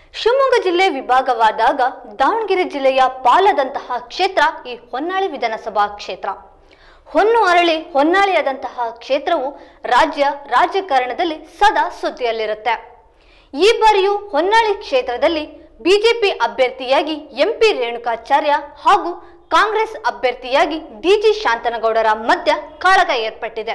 ಶಿವಮೊಗ್ಗ ಜಿಲ್ಲೆ ವಿಭಾಗವಾದಾಗ ದಾವಣಗೆರೆ ಜಿಲ್ಲೆಯ ಪಾಲದಂತಹ ಕ್ಷೇತ್ರ ಈ ಹೊನ್ನಾಳಿ ವಿಧಾನಸಭಾ ಕ್ಷೇತ್ರ ಹೊನ್ನು ಅರಳಿ ಹೊನ್ನಾಳಿಯಾದಂತಹ ಕ್ಷೇತ್ರವು ರಾಜ್ಯ ರಾಜಕಾರಣದಲ್ಲಿ ಸದಾ ಸುದ್ದಿಯಲ್ಲಿರುತ್ತೆ ಈ ಬಾರಿಯೂ ಹೊನ್ನಾಳಿ ಕ್ಷೇತ್ರದಲ್ಲಿ ಬಿಜೆಪಿ ಅಭ್ಯರ್ಥಿಯಾಗಿ ಎಂಪಿ ರೇಣುಕಾಚಾರ್ಯ ಹಾಗೂ ಕಾಂಗ್ರೆಸ್ ಅಭ್ಯರ್ಥಿಯಾಗಿ ಡಿಜಿ ಶಾಂತನಗೌಡರ ಮಧ್ಯ ಕಾಳಗ ಏರ್ಪಟ್ಟಿದೆ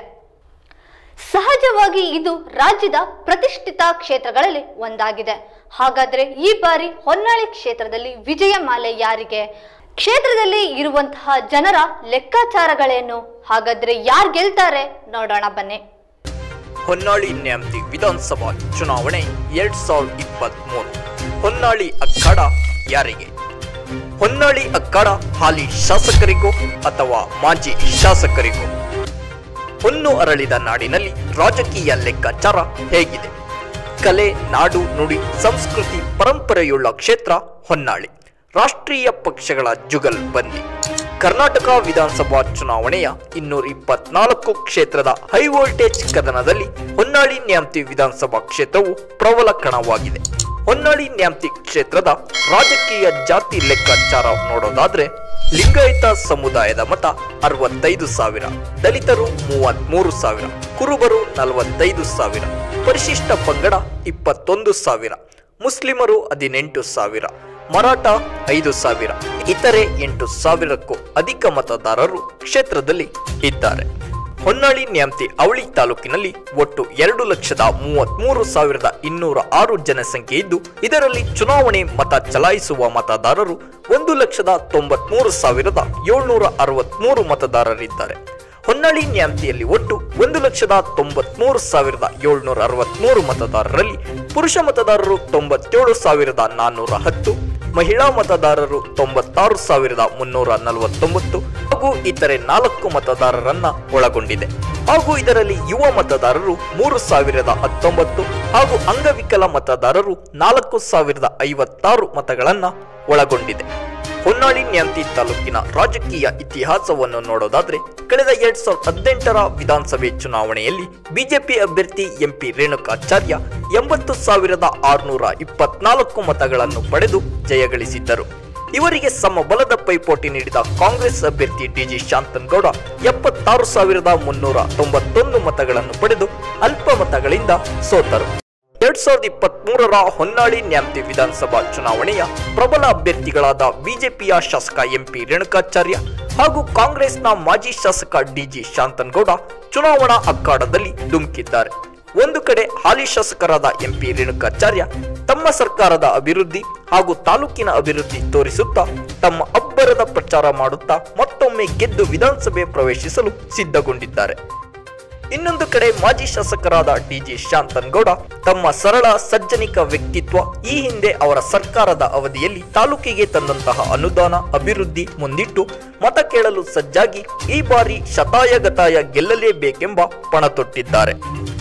ಸಹಜವಾಗಿ ಇದು ರಾಜ್ಯದ ಪ್ರತಿಷ್ಠಿತ ಕ್ಷೇತ್ರಗಳಲ್ಲಿ ಒಂದಾಗಿದೆ ಹಾಗಾದ್ರೆ ಈ ಬಾರಿ ಹೊನ್ನಾಳಿ ಕ್ಷೇತ್ರದಲ್ಲಿ ವಿಜಯ ಮಾಲೆ ಯಾರಿಗೆ ಕ್ಷೇತ್ರದಲ್ಲಿ ಇರುವಂತಹ ಜನರ ಲೆಕ್ಕಾಚಾರಗಳೇನು ಹಾಗಾದ್ರೆ ಯಾರು ಗೆಲ್ತಾರೆ ನೋಡೋಣ ಬನ್ನಿ ಹೊನ್ನಾಳಿ ನ್ಯಾಮತಿ ವಿಧಾನಸಭಾ ಚುನಾವಣೆ ಎರಡ್ ಸಾವಿರದ ಇಪ್ಪತ್ಮೂರು ಹೊನ್ನಾಳಿ ಅಖಾಡ ಯಾರಿಗೆ ಹೊನ್ನಾಳಿ ಅಖಾಡ ಹಾಲಿ ಶಾಸಕರಿಗೋ ಅಥವಾ ಮಾಜಿ ಶಾಸಕರಿಗೋ ಹೊನ್ನು ಅರಳಿದ ನಾಡಿನಲ್ಲಿ ರಾಜಕೀಯ ಲೆಕ್ಕಾಚಾರ ಹೇಗಿದೆ ಕಲೆ ನಾಡು ನುಡಿ ಸಂಸ್ಕೃತಿ ಪರಂಪರೆಯುಳ್ಳ ಕ್ಷೇತ್ರ ಹೊನ್ನಾಳಿ ರಾಷ್ಟ್ರೀಯ ಪಕ್ಷಗಳ ಜುಗಲ್ ಬಂದಿ ಕರ್ನಾಟಕ ವಿಧಾನಸಭಾ ಚುನಾವಣೆಯ ಇನ್ನೂರ ಇಪ್ಪತ್ನಾಲ್ಕು ಕ್ಷೇತ್ರದ ಹೈ ವೋಲ್ಟೇಜ್ ಕದನದಲ್ಲಿ ಹೊನ್ನಾಳಿ ನ್ಯಾಮತಿ ವಿಧಾನಸಭಾ ಕ್ಷೇತ್ರವು ಪ್ರಬಲ ಕಣವಾಗಿದೆ ಹೊನ್ನಾಳಿ ನ್ಯಾಮತಿ ಕ್ಷೇತ್ರದ ರಾಜಕೀಯ ಜಾತಿ ಲೆಕ್ಕಾಚಾರ ನೋಡೋದಾದ್ರೆ ಲಿಂಗಾಯತ ಸಮುದಾಯದ ಮತ ಅರವತ್ತೈದು ಸಾವಿರ ದಲಿತರು ಮೂವತ್ಮೂರು ಸಾವಿರ ಕುರುಬರು ನಲವತ್ತೈದು ಸಾವಿರ ಪರಿಶಿಷ್ಟ ಪಂಗಡ ಇಪ್ಪತ್ತೊಂದು ಸಾವಿರ ಮುಸ್ಲಿಮರು ಹದಿನೆಂಟು ಸಾವಿರ ಮರಾಠ ಐದು ಸಾವಿರ ಇತರೆ ಎಂಟು ಸಾವಿರಕ್ಕೂ ಅಧಿಕ ಮತದಾರರು ಕ್ಷೇತ್ರದಲ್ಲಿ ಇದ್ದಾರೆ ಹೊನ್ನಾಳಿ ನ್ಯಾಮತಿ ಅವಳಿ ತಾಲೂಕಿನಲ್ಲಿ ಒಟ್ಟು ಎರಡು ಲಕ್ಷದ ಮೂವತ್ಮೂರು ಸಾವಿರದ ಇನ್ನೂರ ಆರು ಜನಸಂಖ್ಯೆ ಇದ್ದು ಇದರಲ್ಲಿ ಚುನಾವಣೆ ಮತ ಚಲಾಯಿಸುವ ಮತದಾರರು ಒಂದು ಲಕ್ಷದ ತೊಂಬತ್ಮೂರು ಸಾವಿರದ ಏಳ್ನೂರ ಅರವತ್ಮೂರು ಮತದಾರರಿದ್ದಾರೆ ಹೊನ್ನಾಳಿ ನ್ಯಾಮತಿಯಲ್ಲಿ ಒಟ್ಟು ಒಂದು ಲಕ್ಷದ ತೊಂಬತ್ಮೂರು ಸಾವಿರದ ಏಳ್ನೂರ ಅರವತ್ಮೂರು ಮತದಾರರಲ್ಲಿ ಪುರುಷ ಮತದಾರರು ತೊಂಬತ್ತೇಳು ಸಾವಿರದ ನಾನ್ನೂರ ಹತ್ತು ಮಹಿಳಾ ಮತದಾರರು ತೊಂಬತ್ತಾರು ಸಾವಿರದ ಮುನ್ನೂರ ನಲವತ್ತೊಂಬತ್ತು ಹಾಗೂ ಇತರೆ ನಾಲ್ಕು ಮತದಾರರನ್ನ ಒಳಗೊಂಡಿದೆ ಹಾಗೂ ಇದರಲ್ಲಿ ಯುವ ಮತದಾರರು ಮೂರು ಸಾವಿರದ ಹತ್ತೊಂಬತ್ತು ಹಾಗೂ ಅಂಗವಿಕಲ ಮತದಾರರು ನಾಲ್ಕು ಸಾವಿರದ ಐವತ್ತಾರು ಮತಗಳನ್ನ ಒಳಗೊಂಡಿದೆ ಹೊನ್ನಾಳಿ ನ್ಯಾಮತಿ ತಾಲೂಕಿನ ರಾಜಕೀಯ ಇತಿಹಾಸವನ್ನು ನೋಡೋದಾದ್ರೆ ಕಳೆದ ಎರಡ್ ಸಾವಿರದ ಹದಿನೆಂಟರ ವಿಧಾನಸಭೆ ಚುನಾವಣೆಯಲ್ಲಿ ಬಿಜೆಪಿ ಅಭ್ಯರ್ಥಿ ಎಂಪಿ ರೇಣುಕಾಚಾರ್ಯ ಎಂಬತ್ತು ಸಾವಿರದ ಆರುನೂರ ಇಪ್ಪತ್ನಾಲ್ಕು ಮತಗಳನ್ನು ಪಡೆದು ಜಯಗಳಿಸಿದ್ದರು ಇವರಿಗೆ ಸಮಬಲದ ಪೈಪೋಟಿ ನೀಡಿದ ಕಾಂಗ್ರೆಸ್ ಅಭ್ಯರ್ಥಿ ಡಿಜಿ ಶಾಂತನಗೌಡ ಎಪ್ಪತ್ತಾರು ಸಾವಿರದ ಮುನ್ನೂರ ತೊಂಬತ್ತೊಂದು ಮತಗಳನ್ನು ಪಡೆದು ಅಲ್ಪ ಮತಗಳಿಂದ ಸೋತರು ಎರಡ್ ಸಾವಿರದ ಇಪ್ಪತ್ತ್ ಮೂರರ ಹೊನ್ನಾಳಿ ನ್ಯಾಮತಿ ವಿಧಾನಸಭಾ ಚುನಾವಣೆಯ ಪ್ರಬಲ ಅಭ್ಯರ್ಥಿಗಳಾದ ಬಿಜೆಪಿಯ ಶಾಸಕ ಎಂಪಿ ರೇಣುಕಾಚಾರ್ಯ ಹಾಗೂ ಕಾಂಗ್ರೆಸ್ನ ಮಾಜಿ ಶಾಸಕ ಡಿಜಿ ಶಾಂತನಗೌಡ ಚುನಾವಣಾ ಅಖಾಡದಲ್ಲಿ ಧುಮುಕಿದ್ದಾರೆ ಒಂದು ಕಡೆ ಹಾಲಿ ಶಾಸಕರಾದ ಎಂಪಿ ರೇಣುಕಾಚಾರ್ಯ ತಮ್ಮ ಸರ್ಕಾರದ ಅಭಿವೃದ್ಧಿ ಹಾಗೂ ತಾಲೂಕಿನ ಅಭಿವೃದ್ಧಿ ತೋರಿಸುತ್ತಾ ತಮ್ಮ ಅಬ್ಬರದ ಪ್ರಚಾರ ಮಾಡುತ್ತಾ ಮತ್ತೊಮ್ಮೆ ಗೆದ್ದು ವಿಧಾನಸಭೆ ಪ್ರವೇಶಿಸಲು ಸಿದ್ಧಗೊಂಡಿದ್ದಾರೆ ಇನ್ನೊಂದು ಕಡೆ ಮಾಜಿ ಶಾಸಕರಾದ ಡಿಜಿ ಶಾಂತನಗೌಡ ತಮ್ಮ ಸರಳ ಸಜ್ಜನಿಕ ವ್ಯಕ್ತಿತ್ವ ಈ ಹಿಂದೆ ಅವರ ಸರ್ಕಾರದ ಅವಧಿಯಲ್ಲಿ ತಾಲೂಕಿಗೆ ತಂದಂತಹ ಅನುದಾನ ಅಭಿವೃದ್ಧಿ ಮುಂದಿಟ್ಟು ಮತ ಕೇಳಲು ಸಜ್ಜಾಗಿ ಈ ಬಾರಿ ಶತಾಯಗತಾಯ ಗೆಲ್ಲಲೇಬೇಕೆಂಬ ಪಣ ತೊಟ್ಟಿದ್ದಾರೆ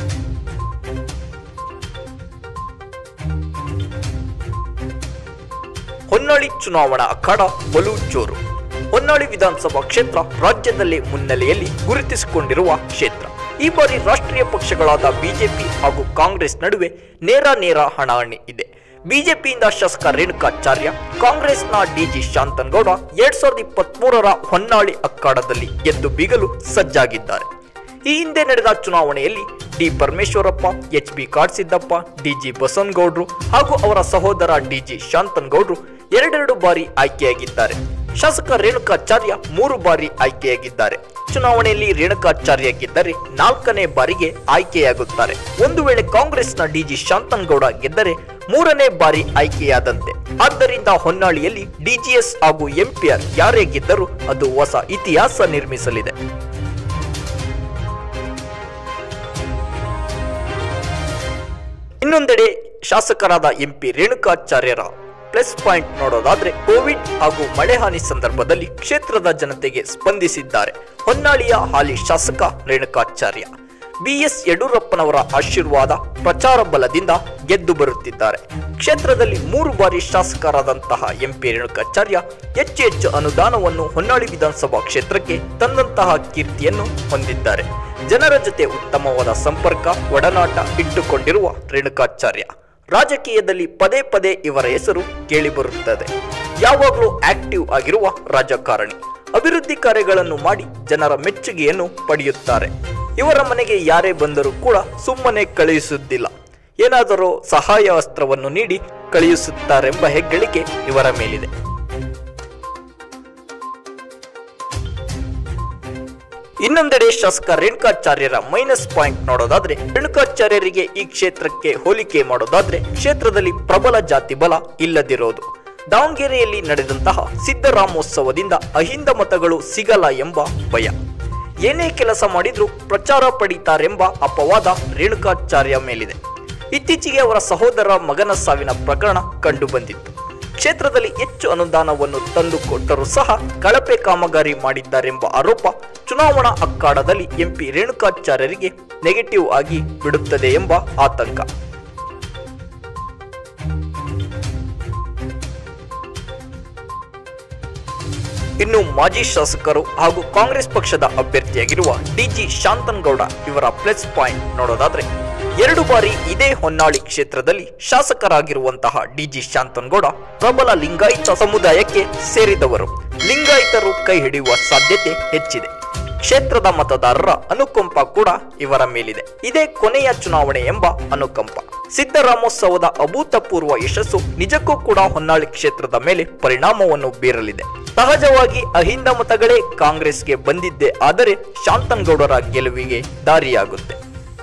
ಹೊನ್ನಾಳಿ ಚುನಾವಣಾ ಅಖಾಡ ಬಲು ಜೋರು ಹೊನ್ನಾಳಿ ವಿಧಾನಸಭಾ ಕ್ಷೇತ್ರ ರಾಜ್ಯದಲ್ಲೇ ಮುನ್ನೆಲೆಯಲ್ಲಿ ಗುರುತಿಸಿಕೊಂಡಿರುವ ಕ್ಷೇತ್ರ ಈ ಬಾರಿ ರಾಷ್ಟ್ರೀಯ ಪಕ್ಷಗಳಾದ ಬಿಜೆಪಿ ಹಾಗೂ ಕಾಂಗ್ರೆಸ್ ನಡುವೆ ನೇರ ನೇರ ಹಣಾಹಣಿ ಇದೆ ಬಿಜೆಪಿಯಿಂದ ಶಾಸಕ ರೇಣುಕಾಚಾರ್ಯ ಕಾಂಗ್ರೆಸ್ನ ಡಿಜಿ ಶಾಂತನಗೌಡ ಎರಡ್ ಸಾವಿರದ ಇಪ್ಪತ್ತ್ ಮೂರರ ಹೊನ್ನಾಳಿ ಅಖಾಡದಲ್ಲಿ ಗೆದ್ದು ಬೀಗಲು ಸಜ್ಜಾಗಿದ್ದಾರೆ ಈ ಹಿಂದೆ ನಡೆದ ಚುನಾವಣೆಯಲ್ಲಿ D Parameshwarappa H B Kadsiddappa DG Basavanagowdru ಹಾಗೂ ಅವರ ಸಹೋದರ ಡಿಜಿ ಶಾಂತನಗೌಡ್ರು ಎರಡೆರಡು ಬಾರಿ ಆಯ್ಕೆಯಾಗಿದ್ದಾರೆ ಶಾಸಕ ರೇಣುಕಾಚಾರ್ಯ ಮೂರು ಬಾರಿ ಆಯ್ಕೆಯಾಗಿದ್ದಾರೆ ಚುನಾವಣೆಯಲ್ಲಿ ರೇಣುಕಾಚಾರ್ಯ ಗೆದ್ದರೆ ನಾಲ್ಕನೇ ಬಾರಿಗೆ ಆಯ್ಕೆಯಾಗುತ್ತಾರೆ ಒಂದು ವೇಳೆ ಕಾಂಗ್ರೆಸ್ನ ಡಿಜಿ ಶಾಂತನಗೌಡ ಗೆದ್ದರೆ ಮೂರನೇ ಬಾರಿ ಆಯ್ಕೆಯಾದಂತೆ ಆದ್ದರಿಂದ ಹೊನ್ನಾಳಿಯಲ್ಲಿ ಡಿಜಿಎಸ್ ಹಾಗೂ ಎಂಪಿಆರ್ ಯಾರೇ ಗೆದ್ದರೂ ಅದು ಹೊಸ ಇತಿಹಾಸ ನಿರ್ಮಿಸಲಿದೆ ಇನ್ನೊಂದೆಡೆ ಶಾಸಕರಾದ ಎಂಪಿ ರೇಣುಕಾಚಾರ್ಯರ ಪ್ಲಸ್ ಪಾಯಿಂಟ್ ನೋಡೋದಾದ್ರೆ ಕೋವಿಡ್ ಹಾಗೂ ಮಳೆ ಹಾನಿ ಸಂದರ್ಭದಲ್ಲಿ ಕ್ಷೇತ್ರದ ಜನತೆಗೆ ಸ್ಪಂದಿಸಿದ್ದಾರೆ ಹೊನ್ನಾಳಿಯ ಹಾಲಿ ಶಾಸಕ ರೇಣುಕಾಚಾರ್ಯ ಬಿಎಸ್ ಯಡಿಯೂರಪ್ಪನವರ ಆಶೀರ್ವಾದ ಪ್ರಚಾರ ಬಲದಿಂದ ಗೆದ್ದು ಬರುತ್ತಿದ್ದಾರೆ ಕ್ಷೇತ್ರದಲ್ಲಿ ಮೂರು ಬಾರಿ ಶಾಸಕರಾದಂತಹ ಎಂಪಿ ರೇಣುಕಾಚಾರ್ಯ ಹೆಚ್ಚು ಹೆಚ್ಚು ಅನುದಾನವನ್ನು ಹೊನ್ನಾಳಿ ವಿಧಾನಸಭಾ ಕ್ಷೇತ್ರಕ್ಕೆ ತಂದಂತಹ ಕೀರ್ತಿಯನ್ನು ಹೊಂದಿದ್ದಾರೆ ಜನರ ಜೊತೆ ಉತ್ತಮವಾದ ಸಂಪರ್ಕ ಒಡನಾಟ ಇಟ್ಟುಕೊಂಡಿರುವ ರೇಣುಕಾಚಾರ್ಯ ರಾಜಕೀಯದಲ್ಲಿ ಪದೇ ಪದೇ ಇವರ ಹೆಸರು ಕೇಳಿಬರುತ್ತದೆ ಯಾವಾಗಲೂ ಆಕ್ಟಿವ್ ಆಗಿರುವ ರಾಜಕಾರಣಿ ಅಭಿವೃದ್ಧಿ ಕಾರ್ಯಗಳನ್ನು ಮಾಡಿ ಜನರ ಮೆಚ್ಚುಗೆಯನ್ನು ಪಡೆಯುತ್ತಾರೆ ಇವರ ಮನೆಗೆ ಯಾರೇ ಬಂದರೂ ಕೂಡ ಸುಮ್ಮನೆ ಕಳುಹಿಸುತ್ತಿಲ್ಲ ಏನಾದರೂ ಸಹಾಯ ಅಸ್ತ್ರವನ್ನು ನೀಡಿ ಕಳುಹಿಸುತ್ತಾರೆಂಬ ಹೆಗ್ಗಳಿಕೆ ಇವರ ಮೇಲಿದೆ ಇನ್ನೊಂದೆಡೆ ಶಾಸಕ ರೇಣುಕಾಚಾರ್ಯರ ಮೈನಸ್ ಪಾಯಿಂಟ್ ನೋಡೋದಾದ್ರೆ ರೇಣುಕಾಚಾರ್ಯರಿಗೆ ಈ ಕ್ಷೇತ್ರಕ್ಕೆ ಹೋಲಿಕೆ ಮಾಡೋದಾದ್ರೆ ಕ್ಷೇತ್ರದಲ್ಲಿ ಪ್ರಬಲ ಜಾತಿ ಬಲ ಇಲ್ಲದಿರೋದು ದಾವಣಗೆರೆಯಲ್ಲಿ ನಡೆದಂತಹ ಸಿದ್ದರಾಮೋತ್ಸವದಿಂದ ಅಹಿಂದ ಮತಗಳು ಸಿಗಲ್ಲ ಎಂಬ ಭಯ ಏನೇ ಕೆಲಸ ಮಾಡಿದ್ರೂ ಪ್ರಚಾರ ಪಡೀತಾರೆಂಬ ಅಪವಾದ ರೇಣುಕಾಚಾರ್ಯ ಮೇಲಿದೆ ಇತ್ತೀಚೆಗೆ ಅವರ ಸಹೋದರ ಮಗನ ಸಾವಿನ ಪ್ರಕರಣ ಕಂಡುಬಂದಿತ್ತು ಕ್ಷೇತ್ರದಲ್ಲಿ ಹೆಚ್ಚು ಅನುದಾನವನ್ನು ತಂದು ಕೊಟ್ಟರೂ ಸಹ ಕಳಪೆ ಕಾಮಗಾರಿ ಮಾಡಿದ್ದಾರೆಂಬ ಆರೋಪ ಚುನಾವಣಾ ಅಖಾಡದಲ್ಲಿ ಎಂಪಿ ರೇಣುಕಾಚಾರ್ಯರಿಗೆ ನೆಗೆಟಿವ್ ಆಗಿ ಬಿಡುತ್ತದೆ ಎಂಬ ಆತಂಕ ಇನ್ನು ಮಾಜಿ ಶಾಸಕರು ಹಾಗೂ ಕಾಂಗ್ರೆಸ್ ಪಕ್ಷದ ಅಭ್ಯರ್ಥಿಯಾಗಿರುವ ಡಿಜಿ ಶಾಂತನಗೌಡ ಇವರ ಪ್ಲಸ್ ಪಾಯಿಂಟ್ ನೋಡೋದಾದ್ರೆ ಎರಡು ಬಾರಿ ಇದೇ ಹೊನ್ನಾಳಿ ಕ್ಷೇತ್ರದಲ್ಲಿ ಶಾಸಕರಾಗಿರುವಂತಹ ಡಿಜಿ ಶಾಂತನಗೌಡ ಪ್ರಬಲ ಲಿಂಗಾಯತ ಸಮುದಾಯಕ್ಕೆ ಸೇರಿದವರು ಲಿಂಗಾಯತರು ಕೈ ಹಿಡಿಯುವ ಸಾಧ್ಯತೆ ಹೆಚ್ಚಿದೆ ಕ್ಷೇತ್ರದ ಮತದಾರರ ಅನುಕಂಪ ಕೂಡ ಇವರ ಮೇಲಿದೆ ಇದೇ ಕೊನೆಯ ಚುನಾವಣೆ ಎಂಬ ಅನುಕಂಪ ಸಿದ್ದರಾಮೋತ್ಸವದ ಅಭೂತಪೂರ್ವ ಯಶಸ್ಸು ನಿಜಕ್ಕೂ ಕೂಡ ಹೊನ್ನಾಳಿ ಕ್ಷೇತ್ರದ ಮೇಲೆ ಪರಿಣಾಮವನ್ನು ಬೀರಲಿದೆ ಸಹಜವಾಗಿ ಅಹಿಂದ ಮತಗಳೇ ಕಾಂಗ್ರೆಸ್ಗೆ ಬಂದಿದ್ದೆ ಆದರೆ ಶಾಂತನಗೌಡರ ಗೆಲುವಿಗೆ ದಾರಿಯಾಗುತ್ತೆ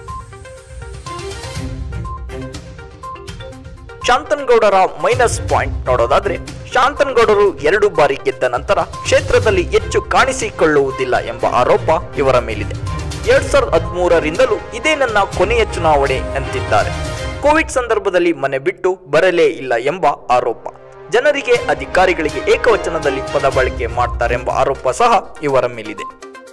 ಶಾಂತನಗೌಡರ ಮೈನಸ್ ಪಾಯಿಂಟ್ ನೋಡೋದಾದ್ರೆ ಶಾಂತನಗೌಡರು ಎರಡು ಬಾರಿ ಗೆದ್ದ ನಂತರ ಕ್ಷೇತ್ರದಲ್ಲಿ ಹೆಚ್ಚು ಕಾಣಿಸಿಕೊಳ್ಳುವುದಿಲ್ಲ ಎಂಬ ಆರೋಪ ಇವರ ಮೇಲಿದೆ ಎರಡ್ ಸಾವಿರದ ಹದಿಮೂರರಿಂದಲೂ ಇದೇ ನನ್ನ ಕೊನೆಯ ಚುನಾವಣೆ ಅಂತಿದ್ದಾರೆ ಕೋವಿಡ್ ಸಂದರ್ಭದಲ್ಲಿ ಮನೆ ಬಿಟ್ಟು ಬರಲೇ ಇಲ್ಲ ಎಂಬ ಆರೋಪ ಜನರಿಗೆ ಅಧಿಕಾರಿಗಳಿಗೆ ಏಕವಚನದಲ್ಲಿ ಪದ ಬಳಕೆ ಮಾಡ್ತಾರೆಂಬ ಆರೋಪ ಸಹ ಇವರ ಮೇಲಿದೆ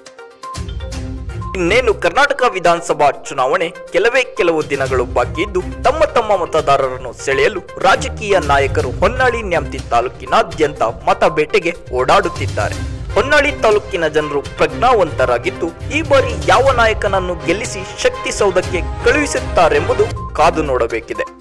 ಇನ್ನೇನು ಕರ್ನಾಟಕ ವಿಧಾನಸಭಾ ಚುನಾವಣೆ ಕೆಲವೇ ಕೆಲವು ದಿನಗಳು ಬಾಕಿ ಇದ್ದು ತಮ್ಮ ತಮ್ಮ ಮತದಾರರನ್ನು ಸೆಳೆಯಲು ರಾಜಕೀಯ ನಾಯಕರು ಹೊನ್ನಾಳಿ ನ್ಯಾಮತಿ ತಾಲೂಕಿನಾದ್ಯಂತ ಮತ ಬೇಟೆಗೆ ಓಡಾಡುತ್ತಿದ್ದಾರೆ ಹೊನ್ನಾಳಿ ತಾಲೂಕಿನ ಜನರು ಪ್ರಜ್ಞಾವಂತರಾಗಿದ್ದು ಈ ಬಾರಿ ಯಾವ ನಾಯಕನನ್ನು ಗೆಲ್ಲಿಸಿ ಶಕ್ತಿ ಸೌಧಕ್ಕೆ ಕಳುಹಿಸುತ್ತಾರೆಂಬುದು ಕಾದು ನೋಡಬೇಕಿದೆ